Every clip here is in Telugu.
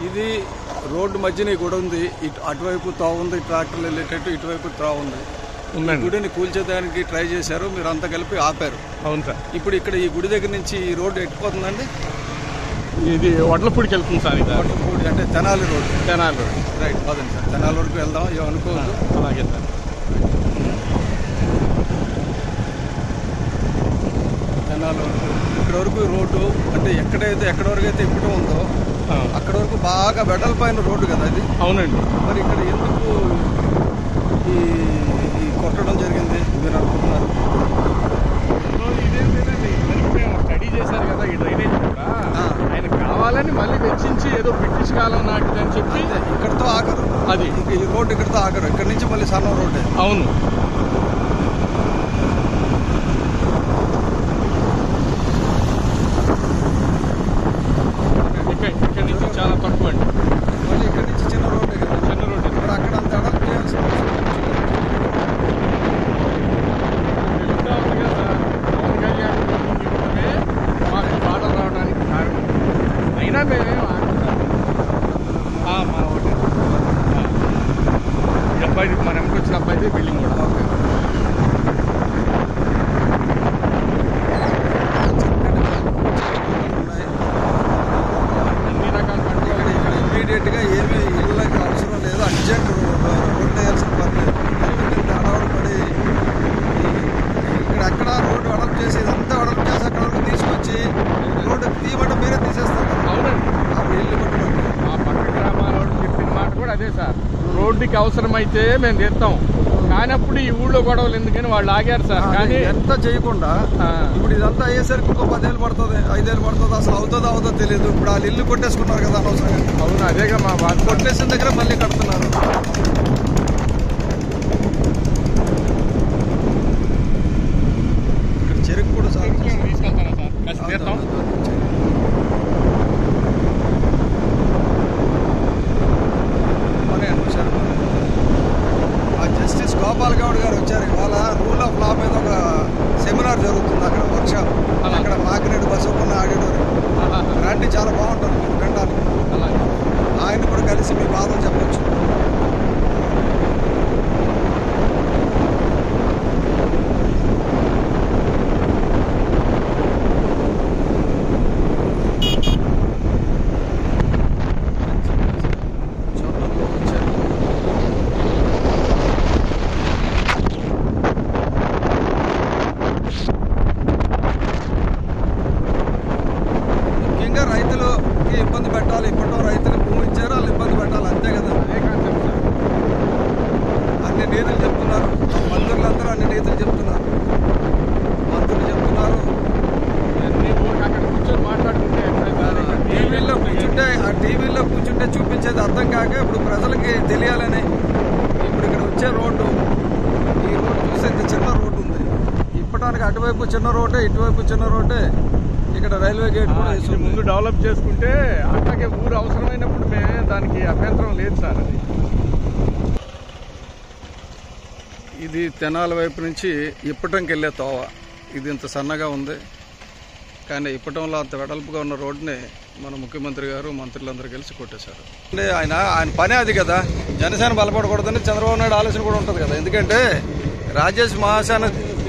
ఇది రోడ్డు మధ్యన ఈ గుడి ఉంది ఇటు అటువైపు తావు ఉంది ట్రాక్టర్లు వెళ్ళేటట్టు ఇటువైపు త్రావు ఉంది ఈ ఉందండి గుడిని కూల్చేదానికి ట్రై చేశారు మీరు అంతా కలిపి ఆపారు అవును సార్ ఇప్పుడు ఇక్కడ ఈ గుడి దగ్గర నుంచి ఈ రోడ్డు ఎట్టిపోతుందండి ఇది వడ్లపూడికి వెళ్తుంది సార్ ఇది కోటపూడి అంటే Tenali road Tenali road right పదండి సార్ తెనాలి వరకు వెళ్దాం ఏమనుకోవద్దు అలాగే సార్ తెనాలి వరకు ఇక్కడ వరకు ఈ రోడ్డు అంటే ఎక్కడైతే ఎక్కడ వరకు అయితే ఇప్పటం ఉందో ఆ, అక్కడ వరకు బాగా వెడల్పైన రోడ్డు కదా అది అవునండి మరి ఇక్కడ ఎందుకు ఈ ఈ కొట్టడం జరిగింది మీరు అనుకుంటున్నారు ఇదేం లేదండి మరి మేము స్టడీ చేశారు కదా ఈ డ్రైనేజ్ కూడా ఆ. ఆయన కావాలని మళ్ళీ వెచ్చించి ఏదో బ్రిటిష్ కాలం నాటిదని చెప్పి అంతే ఇక్కడతో ఆగరు అది ఇంక ఈ రోడ్డు ఇక్కడతో ఆగరు ఇక్కడ నుంచి మళ్ళీ సన్న రోడ్డే అవును ఇక్కడ ఇక్కడ నుంచి చాలా తక్కువ అండి మళ్ళీ ఇక్కడ నుంచి చిన్న రోడ్డే కదా చిన్న రోడ్డు ఇది. ఇప్పుడు అక్కడ అంత అడల్ చేయాల్సిన అవసరం లేదు. తెలుస్తా ఉంది కదా సార్, పవన్ కళ్యాణ్ ఇవ్వడమే మాకు పాటలు రావడానికి కారణం అయినా మేమేం ఆగం సార్. ఆ, మా ఒకటి ఈ అబ్బాయి మన వెనక వచ్చిన అబ్బాయిది బిల్డింగ్ కూడా ఓకే. ఉన్నాయి. అన్ని రకాల పంటలు ఇక్కడ ఇక్కడ ఇమీడియట్ గా ఏమీ ఇళ్ళకి అవసరం లేదు అర్జెంట్ రోడ్ వేయాల్సిన పని లేదు ఎందుకంటే అడవులు పడి ఈ- ఇక్కడ ఎక్కడ రోడ్డు అడప్ చేసి ఇదంతా అడప్ చేసి అక్కడ వరకు తీసుకొచ్చి రోడ్డు తీయమంటే మీరే తీసేస్తారు కదా. అవునండి అప్పుడు ఇల్లు కొట్టుకోండి మా పక్క గ్రామాల వాళ్ళు చెప్పిన మాట కూడా అదే సార్ రోడ్డుకి అవసరమైతే మేము తీస్తాం కానప్పుడు ఈ ఊళ్ళో గొడవలు ఎందుకని వాళ్ళు ఆగారు సార్ కానీ ఎంత చేయకుండా ఆ, ఇప్పుడు ఇదంతా అయ్యేసరికి ఇంకో పదేళ్ళు పడుతుంది ఐదేళ్ళు పడుతుంది అసలు అవుతుందో అవుతుందో తెలియదు ఇప్పుడు వాళ్ళు ఇల్లు కొట్టేసుకున్నారు కదా అనవసరంగా అవును అదేగా మా బాధ కొట్టేసిన దగ్గర మళ్ళీ కడుతున్నారు ఇక్కడ చెరుకు కూడా సాగు చేస్తారు. తీసుకెళ్తానా సార్ కాస్త తీర్థం పని అనుసారం. ఆ జస్టిస్ గోపాల్ గౌడ్ గారు వచ్చారు ఇవాళ రూల్ ఆఫ్ లా మీద ఒక సెమినార్ జరుగుతుంది అక్కడ వర్క్షాప్ అలా. అక్కడ మాకినేడు బసవకున్న ఆడిటోరియం అలాగే రండి చాలా బాగుంటుంది మీరు వినడానికి అలాగే ఆయన కూడా కలిసి మీ బాధలు చెప్పొచ్చు చోట్లలో వచ్చారు. ముఖ్యంగా రైతులకి ఇబ్బంది పెట్టాలి ఇప్పట్లో రైతులు భూమి ఇచ్చారు వాళ్ళు ఇబ్బంది పెట్టాలి అంతే కదా అదే కాన్సెప్ట్ సార్ అన్ని నీతులు చెప్తున్నారు మంత్రులందరూ అన్ని నీతులు చెప్తున్నారు మంత్రులు చెప్తున్నారు అన్ని ఊరికి అక్కడ కూర్చొని మాట్లాడుకుంటే ఎట్లా సార్ ఇక్కడ టీవీలో కూర్చుంటే ఆ టీవీలో కూర్చుంటే చూపించేది అర్థం కాక ఇప్పుడు ప్రజలకి తెలియాలని ఇప్పుడు ఇక్కడ వచ్చే రోడ్డు ఈ రోడ్డు చూస్తే ఇంత చిన్న రోడ్డు ఉంది ఇప్పటానికి అటువైపు చిన్న రోడ్డే ఇటువైపు చిన్న రోడ్డే ఇక్కడ రైల్వే గేట్ ఆ, కూడా ఇది వేసి ముందు డెవలప్ చేసుకుంటే అట్లాగే ఊరు అవసరమైనప్పుడు మేము దానికి అభ్యంతరం లేదు సార్ అది ఇది తెనాల వైపు నుంచి ఇప్పటంకి వెళ్ళే తోవ ఇది ఇంత సన్నగా ఉంది కానీ ఇప్పటంలో అంత వెడల్పుగా ఉన్న రోడ్డుని మన ముఖ్యమంత్రి గారు మంత్రులందరూ కలిసి కొట్టేశారు అంటే ఆయన ఆయన పనే అది కదా జనసేన బలపడకూడదని చంద్రబాబు నాయుడు ఆలోచన కూడా ఉంటుంది కదా ఎందుకంటే రాజేష్ మహాసేన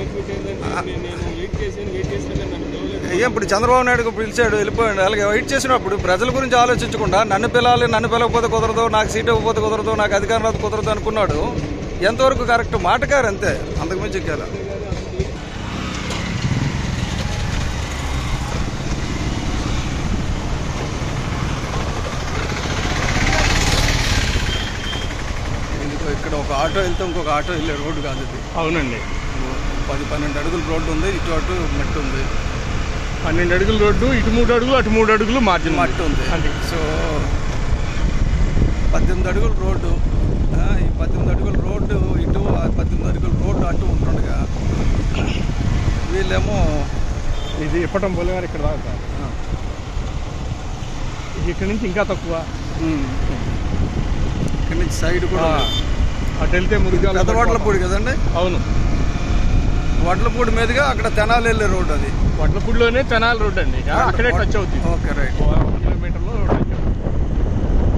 ఏం ఇప్పుడు చంద్రబాబు నాయుడు పిలిచాడు వెళ్ళిపోయాడు అలాగే వెయిట్ చేసినప్పుడు ప్రజల గురించి ఆలోచించకుండా నన్ను పిలాలి నన్ను పిలవకపోతే కుదరదు నాకు సీట్ ఇవ్వకపోతే కుదరదు నాకు అధికారం రాదు కుదరదు అనుకున్నాడు ఎంతవరకు కరెక్ట్ మాటకారు అంతే అంతకుమించి ఎక్కాల ఇదిగో ఇక్కడ ఒక ఆటో వెళ్తే ఇంకొక ఆటో వెళ్ళే రోడ్డు కాదు ఇది అవునండి పది పన్నెండు అడుగుల రోడ్డు ఉంది ఇటు అటు మట్టి ఉంది పన్నెండు అడుగుల రోడ్డు ఇటు మూడు అడుగులు అటు మూడు అడుగులు మార్జిన్ మట్టి ఉంది అది సో పద్దెనిమిది అడుగుల రోడ్డు ఆ, ఈ పద్దెనిమిది అడుగుల రోడ్డు ఇటు ఆ పద్దెనిమిది అడుగుల రోడ్డు అటు ఉంటుండగా వీళ్ళేమో ఇది ఇప్పటం బొలిగారు ఇక్కడ దాకా సార్ ఆ, ఇది ఇక్కడ నుంచి ఇంకా తక్కువ ఉమ్. ఇక్కడి నుంచి సైడ్ కూడా ఆ, అటు వెళ్తే మురుగాల పెద్ద వడ్లపూడి కదండి అవును వడ్లపూడి మీదుగా అక్కడ తెనాలి వెళ్ళే రోడ్డు అది వడ్లపూడిలోనే తెనాలి రోడ్ అండి ఇక అక్కడే టచ్ అవుతుంది ఓకే రైట్ ఒక కిలోమీటర్లో టచ్ అవుతుంది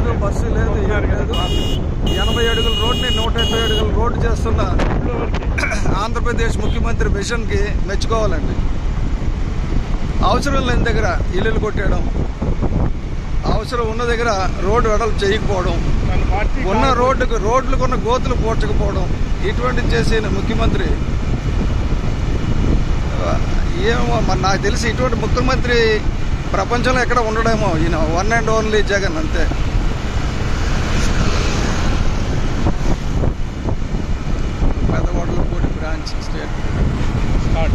లేదు బస్సు లేదు ఏం లేదు ఎనభై అడుగుల రోడ్ని నూట ఎనభై అడుగుల రోడ్డు చేస్తున్న ఆంధ్రప్రదేశ్ ముఖ్యమంత్రి మిషన్కి మెచ్చుకోవాలండి అవసరం లేని దగ్గర ఇల్లులు కొట్టేయడం అవసరం ఉన్న దగ్గర రోడ్డు వెడల్పు చేయకపోవడం తన పార్టీ ఉన్న రోడ్డుకు రోడ్లకు ఉన్న గోతులు పోడ్చకపోవడం ఇటువంటి చేసిన ముఖ్యమంత్రి ఆ, ఏమో మరి నాకు తెలిసి ఇటువంటి ముఖ్యమంత్రి ప్రపంచంలో ఎక్కడ ఉండడేమో ఈయన వన్ అండ్ ఓన్లీ జగన్ అంతే పెద్దవాడలపూడి బ్రాంచ్ స్టేట్ స్టార్ట్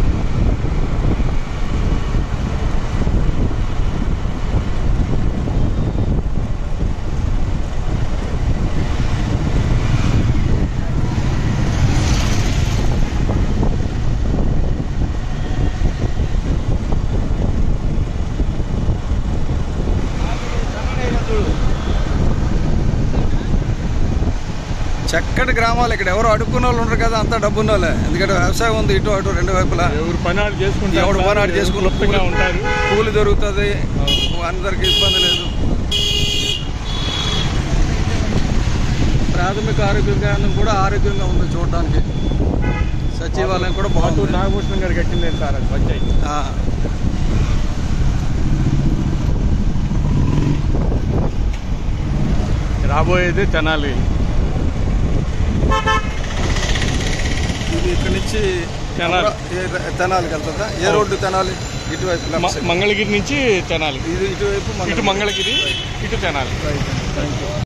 చక్కటి గ్రామాలు ఇక్కడ ఎవరు అడుక్కున్న వాళ్ళు ఉండరు కదా అంతా డబ్బున్న వాళ్ళే ఎందుకంటే వ్యవసాయం ఉంది ఇటు అటు రెండు వైపులా ఎవరు పనాలు చేసుకుంటారు ఎవడు పనాడు ఎవరు చేసుకుంటారు. క్లుప్తంగా ఉంటారు కూలి దొరుకుతుంది అందరికి ఇబ్బంది లేదు ప్రాథమిక ఆరోగ్య కేంద్రం కూడా ఆరోగ్యంగా ఉంది చూడడానికి సచివాలయం కూడా మాటూరు బాగుంది నాగభూషణం గారు కట్టింది సార్ అది పంచాయతీ ఆ, రాబోయేది తెనాలి ఇది ఇక్కడ నుంచి తెనాలి. ఏ- తెనాలికి వెళ్తుందా ఏ రోడ్డు తెనాలి ఇటువైపు left మ- side. మంగళగిరి నుంచి తెనాలి ఇది ఇటువైపు ఇటు మంగళగిరి ఇటు తెనాలి థ్యాంక్ యూ